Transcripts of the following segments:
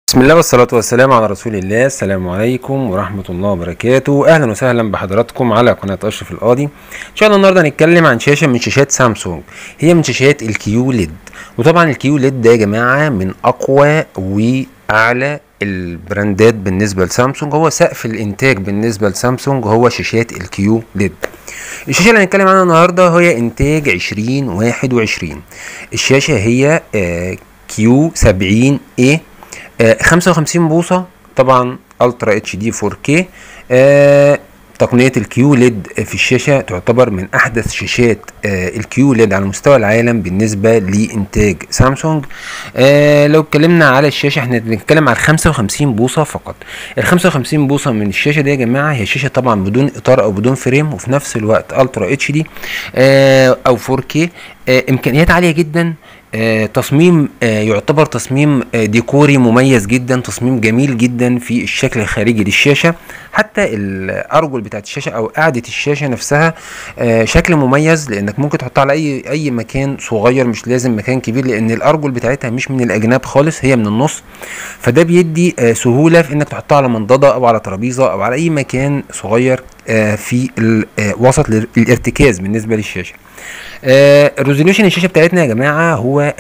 بسم الله والصلاة والسلام على رسول الله السلام عليكم ورحمة الله وبركاته أهلا وسهلا بحضراتكم على قناة أشرف القاضي إن شاء الله النهاردة هنتكلم عن شاشة من شاشات سامسونج هي من شاشات الكيو ليد وطبعا الكيو ليد ده يا جماعة من أقوى وأعلى البراندات بالنسبة لسامسونج هو سقف الإنتاج بالنسبة لسامسونج هو شاشات الكيو ليد الشاشة اللي هنتكلم عنها النهاردة هي إنتاج 2021 الشاشة هي آه كيو 70 A آه 55 بوصة طبعا الترا اتش دي 4K آه تقنية الكيو ليد في الشاشة تعتبر من أحدث شاشات آه الكيو ليد على مستوى العالم بالنسبة لإنتاج سامسونج آه لو اتكلمنا على الشاشة احنا بنتكلم على 55 بوصة فقط ال 55 بوصة من الشاشة دي يا جماعة هي شاشة طبعا بدون إطار أو بدون فريم وفي نفس الوقت الترا اتش دي آه أو 4K آه إمكانيات عالية جدا آه تصميم آه يعتبر تصميم آه ديكوري مميز جدا تصميم جميل جدا في الشكل الخارجي للشاشه حتى الارجل بتاعت الشاشه او قاعده الشاشه نفسها آه شكل مميز لانك ممكن تحطها على اي اي مكان صغير مش لازم مكان كبير لان الارجل بتاعتها مش من الاجناب خالص هي من النص فده بيدي آه سهوله في انك تحطها على منضده او على ترابيزه او على اي مكان صغير آه في وسط الارتكاز بالنسبه للشاشه آه الريزوليوشن الشاشه بتاعتنا يا جماعه هو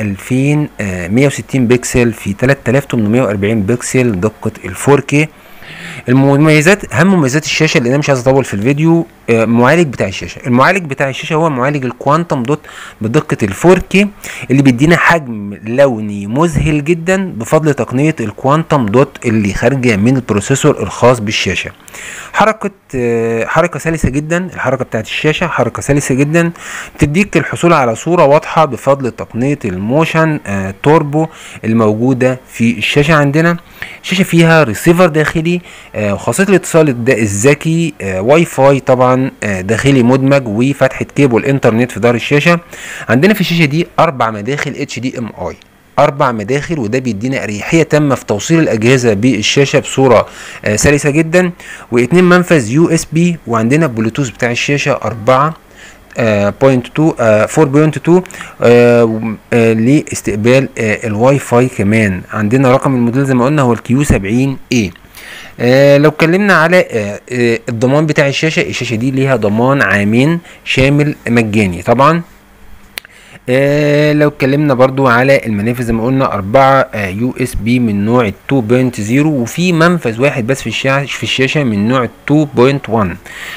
2160 بكسل في 3840 بكسل دقه ال 4K المميزات اهم مميزات الشاشه اللي انا مش عايز اطول في الفيديو آه المعالج بتاع الشاشه المعالج بتاع الشاشه هو معالج الكوانتم دوت بدقه ال 4K اللي بيدينا حجم لوني مذهل جدا بفضل تقنيه الكوانتم دوت اللي خارجه من البروسيسور الخاص بالشاشه حركه آه حركه سلسه جدا الحركه بتاعت الشاشه حركه سلسه جدا بتديك الحصول على صوره واضحه بفضل تقنيه الموشن آه توربو الموجوده في الشاشه عندنا الشاشه فيها ريسيفر داخلي آه وخاصيه الاتصال الذكي آه واي فاي طبعا آه داخلي مدمج وفتحه كيبل انترنت في ظهر الشاشه عندنا في الشاشه دي اربع مداخل اتش دي ام اي اربع مداخل وده بيدينا اريحيه تامه في توصيل الاجهزه بالشاشه بصوره آه سلسه جدا واثنين منفذ يو اس بي وعندنا بلوتوث بتاع الشاشه 4 بوينت 2 4.2 لاستقبال آه الواي فاي كمان عندنا رقم الموديل زي ما قلنا هو الكيو 70 اي آه لو اتكلمنا على آه آه الضمان بتاع الشاشه الشاشه دي ليها ضمان عامين شامل مجاني طبعا آه لو اتكلمنا برضو على المنافذ زي ما قلنا أربعة آه يو اس بي من نوع 2.0 وفي منفذ واحد بس في الشاشة في الشاشة من نوع 2.1 آه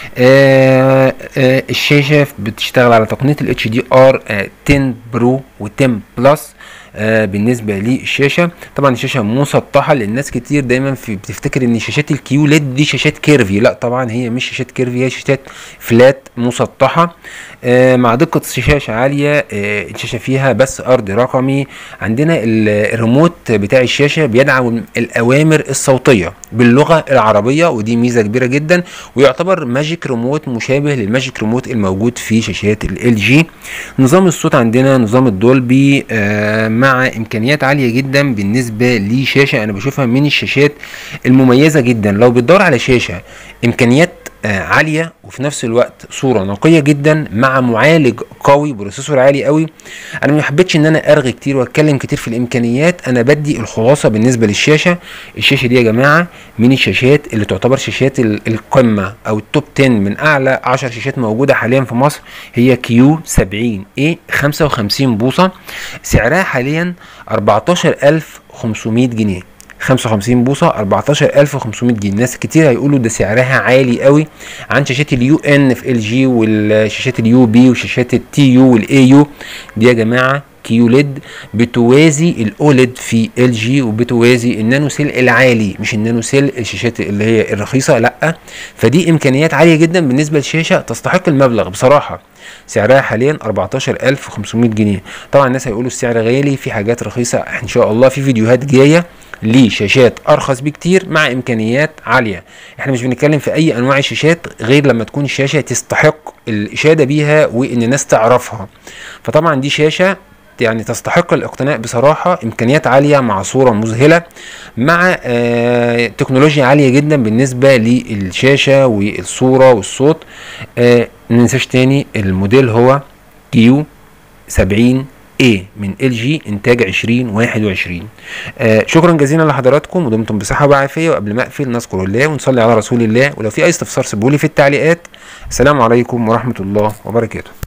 آه الشاشة بتشتغل على تقنية ال HDR آه 10 برو و10 بلس آه بالنسبه للشاشه طبعا الشاشه مسطحه لان ناس كتير دايما في بتفتكر ان شاشات الكيو ليد دي شاشات كيرفي لا طبعا هي مش شاشات كيرفي هي شاشات فلات مسطحه آه مع دقه شاشه عاليه آه الشاشه فيها بس ارضي رقمي عندنا الريموت بتاع الشاشه بيدعم الاوامر الصوتيه باللغه العربيه ودي ميزه كبيره جدا ويعتبر ماجيك ريموت مشابه للماجيك ريموت الموجود في شاشات ال جي نظام الصوت عندنا نظام الدولبي آه مع امكانيات عاليه جدا بالنسبه لشاشه انا بشوفها من الشاشات المميزه جدا لو بتدور على شاشه امكانيات آه عاليه وفي نفس الوقت صوره نقيه جدا مع معالج قوي بروسيسور عالي قوي انا ما حبيتش ان انا ارغي كتير واتكلم كتير في الامكانيات انا بدي الخلاصه بالنسبه للشاشه الشاشه دي يا جماعه من الشاشات اللي تعتبر شاشات القمه او التوب 10 من اعلى 10 شاشات موجوده حاليا في مصر هي كيو 70 اي 55 بوصه سعرها حاليا 14500 جنيه 55 بوصه 14500 جنيه ناس كتير هيقولوا ده سعرها عالي قوي عن شاشات اليو ان في ال جي والشاشات اليو بي وشاشات التي يو والاي يو دي يا جماعه كيو ليد بتوازي الاوليد في ال جي وبتوازي النانو سيل العالي مش النانو سيل الشاشات اللي هي الرخيصه لا فدي امكانيات عاليه جدا بالنسبه للشاشه تستحق المبلغ بصراحه سعرها حاليا 14500 جنيه طبعا الناس هيقولوا السعر غالي في حاجات رخيصه ان شاء الله في فيديوهات جايه لشاشات ارخص بكتير مع امكانيات عاليه احنا مش بنتكلم في اي انواع الشاشات غير لما تكون الشاشه تستحق الاشاده بيها وان الناس تعرفها فطبعا دي شاشه يعني تستحق الاقتناء بصراحه امكانيات عاليه مع صوره مذهله مع آه تكنولوجيا عاليه جدا بالنسبه للشاشه والصوره والصوت آه ننساش تاني الموديل هو كيو 70 A من ال جي انتاج 2021 آه شكرا جزيلا لحضراتكم ودمتم بصحه وعافيه وقبل ما اقفل نذكر الله ونصلي على رسول الله ولو في اي استفسار سيبولي في التعليقات السلام عليكم ورحمه الله وبركاته